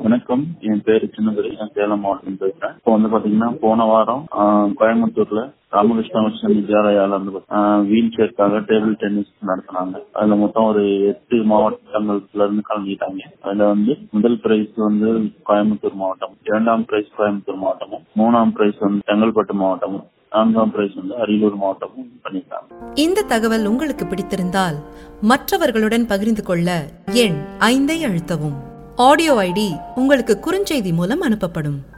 வணக்கம் என் பேரு சின்னதுரை நான் சேலம் மாவட்டம் பேசுறேன் இப்போ வந்து பாத்தீங்கன்னா போன வாரம் ஆஹ், கோயம்புத்தூர்ல ராமகிருஷ்ண மிஷன் வித்யாலயால இருந்து வீல் சேர்க்காக டேபிள் டென்னிஸ் நடத்தினாங்க அதுல மொத்தம் ஒரு எட்டு மாவட்டங்கள்ல இருந்து கலந்துட்டாங்க அதுல வந்து முதல் பிரைஸ் வந்து கோயம்புத்தூர் மாவட்டம் இரண்டாம் பிரைஸ் கோயம்புத்தூர் மாவட்டமும் மூணாம் பிரைஸ் வந்து செங்கல்பட்டு மாவட்டமும் நான்காம் பிரைஸ் வந்து அரியலூர் மாவட்டமும் பண்ணியிருக்காங்க இந்த தகவல் உங்களுக்கு பிடித்திருந்தால் மற்றவர்களுடன் பகிர்ந்து கொள்ள எண் ஐந்தை அழுத்தவும் ஆடியோ ஐடி உங்களுக்கு குறுஞ்செய்தி மூலம் அனுப்பப்படும்